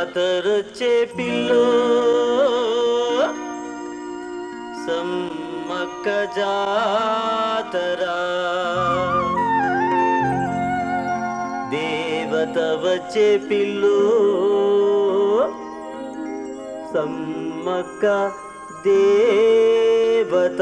జాతరొచ్చే pillow Sammakka జాతరా దేవత వచ్చే పిల్లు సమ్మక్క దేవత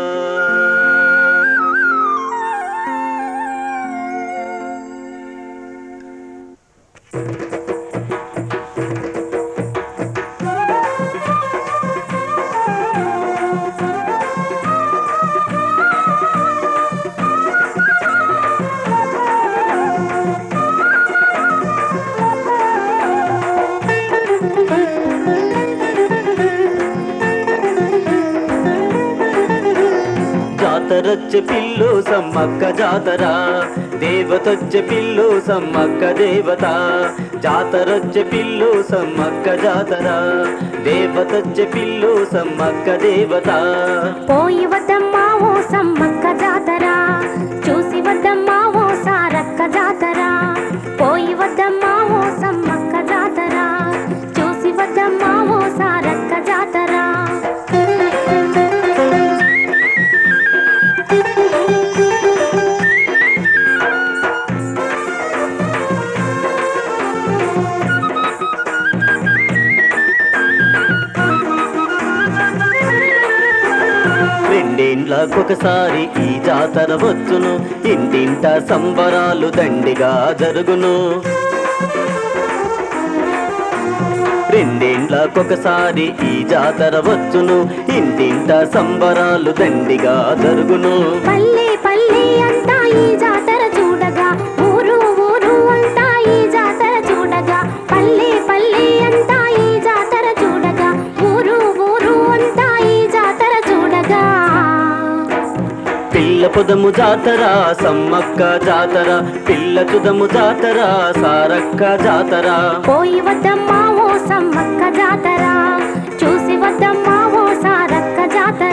జాతరొచ్చే పిల్లు సమ్మక్క జాతర దేవతొచ్చే పిల్లు సమ్మక్క దేవత జాతరొచ్చే పిల్లు సమ్మక్క జాతర దేవతొచ్చే పిల్లు సమ్మక్క దేవత పోయి వద్దమ్మా ఓ సమ్మక్క జాతర చూసి వద్దమ్మా ఓ సారక్క జాతర పోయి వద్దమ్మా ఓ సమ్మక్క జాతర చూసి వద్దమ్మా ఓ సారక్క జాతర రెండేండ్లకొకసారి ఈ జాతర వచ్చును ఇంటింట సంబరాలు దండిగా జరుగును రెండేండ్లకొకసారి ఈ జాతర వచ్చును ఇంటింట సంబరాలు దండిగా జరుగును పల్లె పల్లె అంతా ఈ జాతర చూడగా ఊరు ఊరు అంతా ఈ జాతర చూడగా పల్లె పల్లె అంతా ఈ జాతర చూడగా ఊరు ఊరు అంతా ఈ జాతర చూడగా పిల్ల పొదము జాతర సమ్మక్క జాతర పిల్ల చుదము జాతర సారక్క జాతర పోయి వద్దమ్మా ఓ సమ్మక్క జాతర చూసి వద్దమ్మా ఓ సారక్క జాతర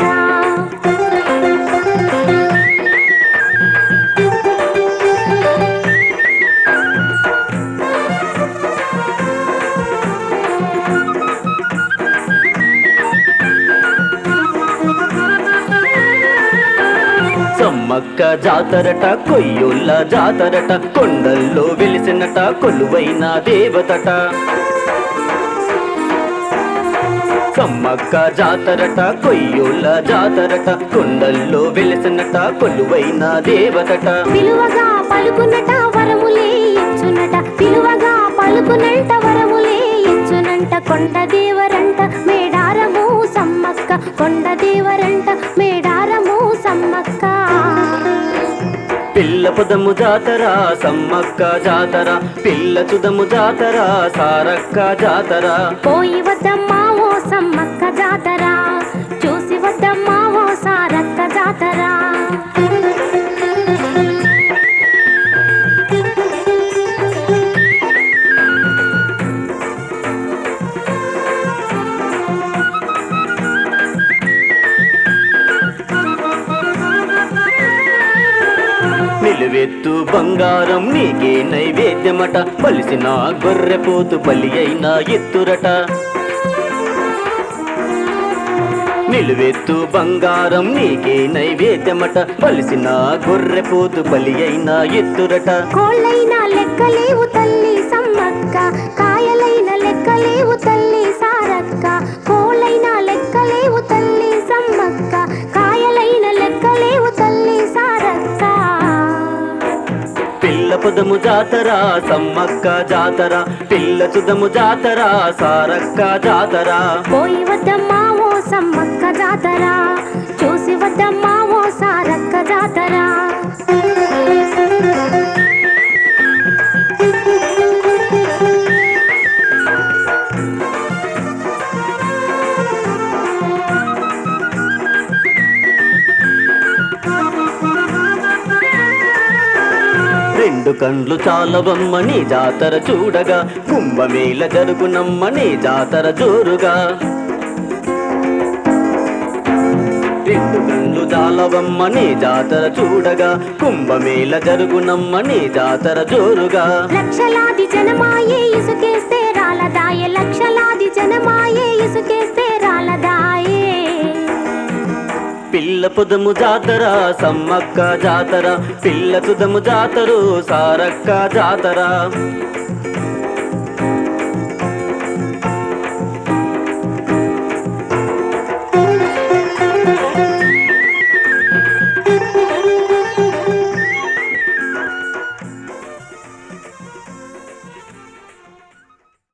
సమ్మక్క జాతరట కొయ్యుల్ల జాతరట కొండల్లో వెలిసినట కొలువైన దేవతట సమ్మక్క జాతరట కొయ్యుల్ల జాతరట కొండల్లో వెలిసినట కొలువైన దేవతట పిలువగా పలుకునట వరములే ఇచ్చునట పిలువగా పలుకునంట వరములే ఇచ్చునంట కొండ దేవరంట మేడారము సమ్మక్క కొండ దేవరంట మేడారము సమ్మక్క పిల్ల పొదము జాతర సమ్మక్క జాతర పిల్ల చుదము జాతర సారక్క జాతర పోయి వద్దమ్మా ఓ సమ్మక్క జాతర చూసి వద్దమ్మా ఓ సారక్క జాతర నిలువెత్తు బంగారం నీకే నైవేద్యమట పలిసిన గొర్రెపోతు బలి అయిన ఎత్తురట నిలువెత్తు బంగారం నీకే నైవేద్యమట పలిసిన గొర్రెపోతు బలి అయిన ఎత్తురట కోళ్ళైన లెక్కలేవు తల్లి సమ్మక్క కాయలైన లెక్కలేవు తల్లి సారక్క కోళ్ళైన లెక్కలేవు తల్లి సమ్మక్క కాయలైన లెక్కలేవు తల్లి సారక్క పిల్ల పొదము జాతర సమ్మక్క జాతర పిల్ల చుదము జాతర సారక్క జాతర పోయి వద్దమ్మా ఓ సమ్మక్క జాతర చూసి వద్దమ్మా ఓ సారక్క జాతర రెండు కండ్లు చాలవమ్మ నీ జాతర చూడగా కుంభమేళ జరుగునమ్మ నీ జాతర జోరుగా రెండు కండ్లు జాలవమ్మ నీ జాతర చూడగా కుంభమేళ జరుగునమ్మ నీ జాతర జోరుగా లక్షలాది జనమాయే ఇసుకేస్తే రాళ్ళ చాలదాయే లక్షలాది జనమాయే ఇసుకేస్తే రాలదాయే పిల్ల పుదము జాతర సమ్మక్క జాతర పిల్ల తుదము జాతరు సారక్క జాతర